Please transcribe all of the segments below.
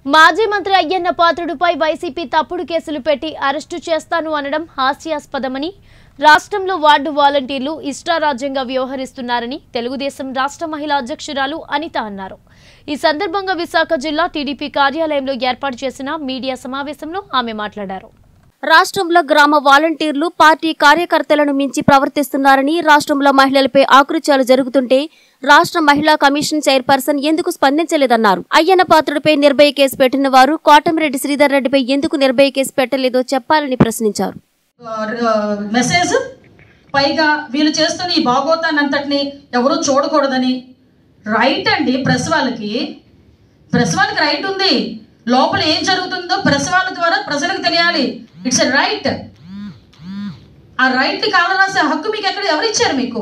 మాజీ మంత్రి అయ్యన్న పాత్రుడిపై వైసీపీ తప్పుడు కేసులు పెట్టి అరెస్టు చేస్తాను అనడం హాస్యాస్పదమని రాష్ట్రంలో వార్డు వాలంటీర్లు ఇష్టారాజ్యంగా వ్యవహరిస్తున్నారని తెలుగుదేశం రాష్ట్ర మహిళా అధ్యక్షురాలు అనిత అన్నారు ఈ సందర్భంగా విశాఖ జిల్లా టీడీపీ కార్యాలయంలో ఏర్పాటు చేసిన మీడియా సమావేశంలో ఆమె మాట్లాడారు రాష్ట్రంలో గ్రామ వాలంటీర్లు పార్టీ కార్యకర్తలను మించి ప్రవర్తిస్తున్నారని రాష్ట్రంలో మహిళలపై ఆకృత్యాలు జరుగుతుంటే రాష్ట్ర మహిళా కమిషన్ చైర్పర్సన్ ఎందుకు స్పందించలేదన్నారు అయ్యన్న పాత్రుడిపై నిర్భయ కేసు పెట్టిన వారు కోటమిరెడ్డి శ్రీధర్ రెడ్డిపై ఎందుకు నిర్భయ కేసు పెట్టలేదో చెప్పాలని ప్రశ్నించారు మెసేజ్ పైగా వీళ్ళు చేస్తున్న ఈ భాగోతాన్ని అంతటిని ఎవరూ చూడకూడదని రైట్ అండి ప్రెస్ వాళ్ళకి ప్రెస్ వాళ్ళకి రైట్ ఉంది లోపల ఏం జరుగుతుందో ప్రెస్ వాళ్ళ ద్వారా ప్రజలకు తెలియాలి ఇట్స్ ఎ రైట్ ఆ రైట్ని కాలరాసే హక్కు మీకు ఎక్కడ ఎవరు ఇచ్చారు మీకు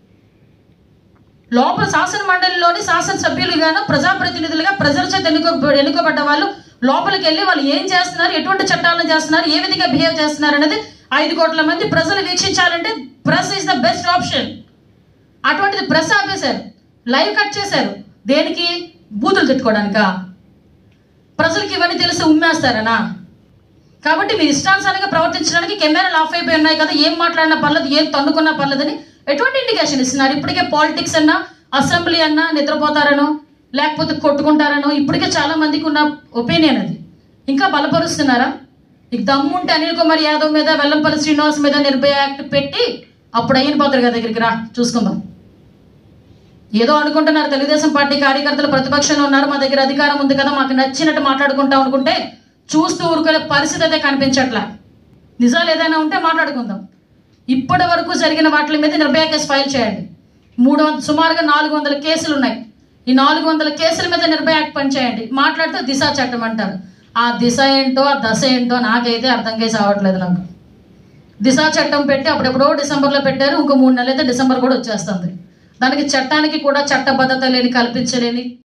లోపల శాసన మండలిలోని శాసనసభ్యులుగాను ప్రజాప్రతినిధులుగా ప్రజల చేత ఎన్నుకో ఎన్నుకోబడ్డ వాళ్ళు లోపలికి వెళ్ళి వాళ్ళు ఏం చేస్తున్నారు ఎటువంటి చట్టాలను చేస్తున్నారు ఏ విధంగా బిహేవ్ చేస్తున్నారు అనేది ఐదు కోట్ల మంది ప్రజలు వీక్షించాలంటే press is the best option అటువంటిది ప్రెస్ ఆపేశారు లైవ్ కట్ చేశారు దేనికి బూతులు తిట్టుకోవడానికా ప్రజలకి ఇవన్నీ తెలిసి ఉమ్మేస్తారనా కాబట్టి మీరు ఇష్టానుసారంగా ప్రవర్తించడానికి కెమెరాలు ఆఫ్ అయిపోయి ఉన్నాయి కదా ఏం మాట్లాడినా పర్లేదు ఏం తన్నుకున్నా పర్లేదని ఎటువంటి ఇండికేషన్ ఇస్తున్నారు ఇప్పటికే పాలిటిక్స్ అన్నా అసెంబ్లీ అన్నా నిద్రపోతారనో లేకపోతే కొట్టుకుంటారనో ఇప్పటికే చాలా మందికి ఉన్న ఒపీనియన్ అది ఇంకా బలపరుస్తున్నారా నీకు దమ్ముంటే అనిల్ కుమార్ యాదవ్ మీద వెల్లంపల్లి శ్రీనివాస్ మీద నిర్భయ యాక్ట్ పెట్టి అప్పుడు అయిన పోతారు కదా దగ్గరికి రా చూసుకుందాం ఏదో అనుకుంటున్నారు తెలుగుదేశం పార్టీ కార్యకర్తలు ప్రతిపక్షంలో ఉన్నారు మా దగ్గర అధికారం ఉంది కదా మాకు నచ్చినట్టు మాట్లాడుకుంటాం అనుకుంటే చూస్తూ ఊరుకునే పరిస్థితి అయితే కనిపించట్లా నిజాలు ఏదైనా ఉంటే మాట్లాడుకుందాం ఇప్పటి వరకు జరిగిన వాటి మీద నిర్భయ కేసు ఫైల్ చేయండి మూడు వంద సుమారుగా నాలుగు వందల కేసులు ఉన్నాయి ఈ నాలుగు వందల కేసుల మీద నిర్భయ యాక్ట్ పనిచేయండి మాట్లాడితే దిశ చట్టం అంటారు ఆ దిశ ఏంటో ఆ దశ ఏంటో నాకైతే అర్థం చేసి అవ్వట్లేదు నాకు దిశ చట్టం పెట్టి అప్పుడెప్పుడో డిసెంబర్లో పెట్టారు ఇంకో మూడు నెలలు అయితే డిసెంబర్ కూడా వచ్చేస్తుంది దానికి చట్టానికి కూడా చట్టబద్ధత లేని కల్పించలేని